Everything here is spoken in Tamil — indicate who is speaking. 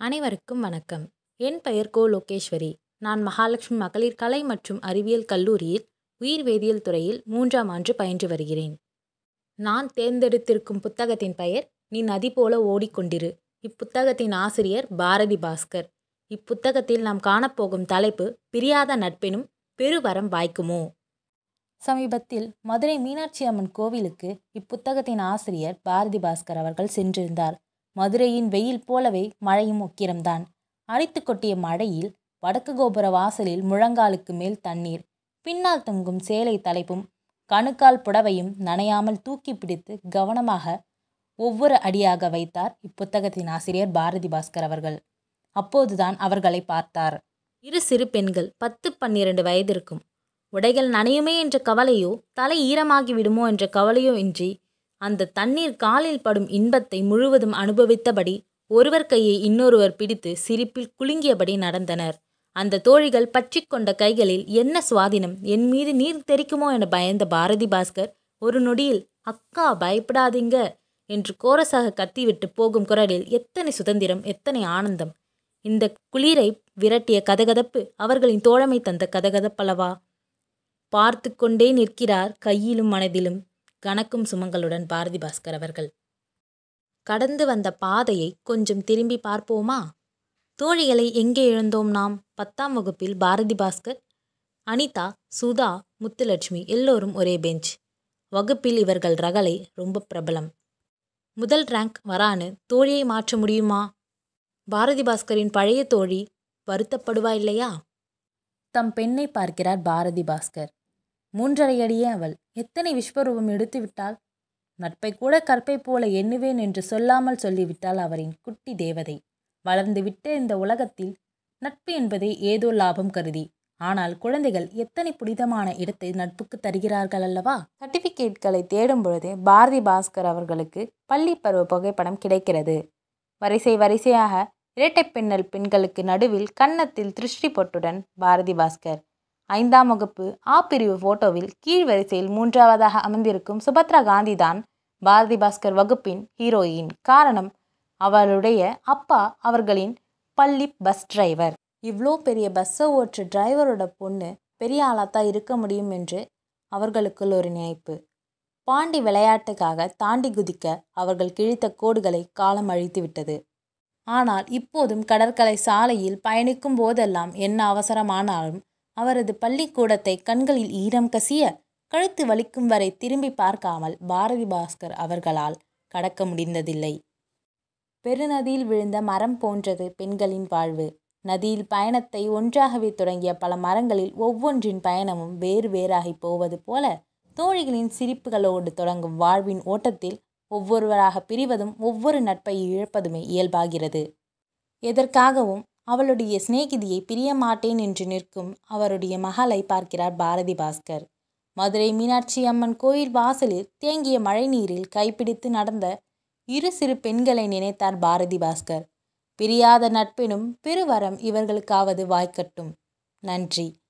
Speaker 1: அனைவருக்கும் வணக்கம் என் பெயர் கோ லோகேஸ்வரி நான் மகாலட்சுமி மகளிர் கலை மற்றும் அறிவியல் கல்லூரியில் உயிர் வேதியியல் துறையில் மூன்றாம் ஆண்டு பயின்று வருகிறேன் நான் தேர்ந்தெடுத்திருக்கும் புத்தகத்தின் பெயர் நீ நதி போல ஓடிக்கொண்டிரு இப்புத்தகத்தின் ஆசிரியர் பாரதி பாஸ்கர் இப்புத்தகத்தில் நாம் காணப்போகும் தலைப்பு பிரியாத நட்பெனும் பெருவரம் வாய்க்குமோ சமீபத்தில் மதுரை மீனாட்சி அம்மன் கோவிலுக்கு இப்புத்தகத்தின் ஆசிரியர் பாரதி பாஸ்கர் அவர்கள் சென்றிருந்தார் மதுரையின் வெயில் போலவே மழையும் உக்கிரம்தான் அடித்து கொட்டிய மழையில் வடக்கு கோபுர வாசலில் முழங்காலுக்கு மேல் தண்ணீர் பின்னால் தொங்கும் சேலை தலைப்பும் கணுக்கால் புடவையும் நனையாமல் தூக்கி பிடித்து கவனமாக ஒவ்வொரு அடியாக வைத்தார் இப்புத்தகத்தின் ஆசிரியர் பாரதி பாஸ்கர் அவர்கள் அப்போதுதான் அவர்களை பார்த்தார் இரு சிறு பெண்கள் பத்து பன்னிரண்டு வயதிருக்கும் உடைகள் நனையுமே என்ற கவலையோ தலை ஈரமாகி விடுமோ என்ற கவலையோ இன்றி அந்த தண்ணீர் காலில் படும் இன்பத்தை முழுவதும் அனுபவித்தபடி ஒருவர் கையை இன்னொருவர் பிடித்து சிரிப்பில் குலுங்கியபடி நடந்தனர் அந்த தோழிகள் பற்றி கொண்ட கைகளில் என்ன சுவாதினம் என் மீது நீர் தெரிக்குமோ என பயந்த பாரதி பாஸ்கர் ஒரு நொடியில் அக்கா பயப்படாதீங்க என்று கோரசாக கத்திவிட்டு போகும் குரலில் எத்தனை சுதந்திரம் எத்தனை ஆனந்தம் இந்த குளிரை விரட்டிய கதகதப்பு அவர்களின் தோழமை தந்த கதகதப்பளவா பார்த்து கொண்டே நிற்கிறார் கையிலும் மனதிலும் கணக்கும் சுமங்களுடன் பாரதி பாஸ்கர் அவர்கள் கடந்து வந்த பாதையை கொஞ்சம் திரும்பி பார்ப்போமா தோழிகளை எங்கே இழந்தோம் நாம் பத்தாம் வகுப்பில் பாரதி பாஸ்கர் அனிதா சுதா முத்துலட்சுமி எல்லோரும் ஒரே பெஞ்ச் வகுப்பில் இவர்கள் ரகளை ரொம்ப பிரபலம் முதல் ரேங்க் வரான்னு தோழியை மாற்ற முடியுமா பாரதி பாஸ்கரின் பழைய தோழி வருத்தப்படுவா இல்லையா தம் பெண்ணை பார்க்கிறார் பாரதி பாஸ்கர் மூன்றரை அடியே அவள் எத்தனை விஸ்வரூபம் எடுத்து விட்டாள் நட்பை கூட கற்பை போல எண்ணுவேன் என்று சொல்லாமல் சொல்லிவிட்டாள் அவரின் குட்டி தேவதை வளர்ந்துவிட்ட இந்த உலகத்தில் நட்பு என்பதை ஏதோ லாபம் கருதி ஆனால் குழந்தைகள் எத்தனை புனிதமான இடத்தை நட்புக்கு தருகிறார்கள் அல்லவா சர்டிபிகேட்களை தேடும் பொழுதே பாரதி பாஸ்கர் அவர்களுக்கு பள்ளி பருவ புகைப்படம் கிடைக்கிறது வரிசை வரிசையாக இரட்டை பின்னல் பெண்களுக்கு நடுவில் கன்னத்தில் திருஷ்டி பொட்டுடன் பாரதி பாஸ்கர் ஐந்தாம் வகுப்பு ஆ பிரிவு போட்டோவில் கீழ் வரிசையில் மூன்றாவதாக அமர்ந்திருக்கும் சுபத்ரா காந்தி தான் பாரதி பாஸ்கர் வகுப்பின் ஹீரோயின் காரணம் அவளுடைய அப்பா அவர்களின் பள்ளி பஸ் டிரைவர் இவ்வளோ பெரிய பஸ்ஸை ஓட்டுற டிரைவரோட பொண்ணு பெரிய ஆளாத்தான் இருக்க முடியும் என்று அவர்களுக்குள் ஒரு நினைப்பு பாண்டி விளையாட்டுக்காக தாண்டி குதிக்க அவர்கள் கிழித்த கோடுகளை காலம் அழித்து விட்டது ஆனால் இப்போதும் கடற்கரை சாலையில் பயணிக்கும் போதெல்லாம் என்ன அவசரமானாலும் அவரது பள்ளிக்கூடத்தை கண்களில் ஈரம் கசிய கழுத்து வலிக்கும் வரை திரும்பி பார்க்காமல் பாரதி பாஸ்கர் அவர்களால் கடக்க முடிந்ததில்லை பெருநதியில் விழுந்த மரம் போன்றது பெண்களின் வாழ்வு நதியில் பயணத்தை ஒன்றாகவே தொடங்கிய பல மரங்களில் ஒவ்வொன்றின் பயணமும் வேறு வேறாகி போவது போல தோழிகளின் சிரிப்புகளோடு தொடங்கும் வாழ்வின் ஓட்டத்தில் ஒவ்வொருவராக பிரிவதும் ஒவ்வொரு நட்பை இழப்பதுமே இயல்பாகிறது எதற்காகவும் அவளுடைய சிநேகிதியை பிரிய மாட்டேன் என்று நிற்கும் அவருடைய மகளை பார்க்கிறார் பாரதி பாஸ்கர் மதுரை மீனாட்சி அம்மன் கோயில் வாசலில் தேங்கிய மழைநீரில் கைப்பிடித்து நடந்த இரு சிறு பெண்களை நினைத்தார் பாரதி பாஸ்கர் பிரியாத நட்பெனும் பெருவரம் இவர்களுக்காவது வாய்க்கட்டும் நன்றி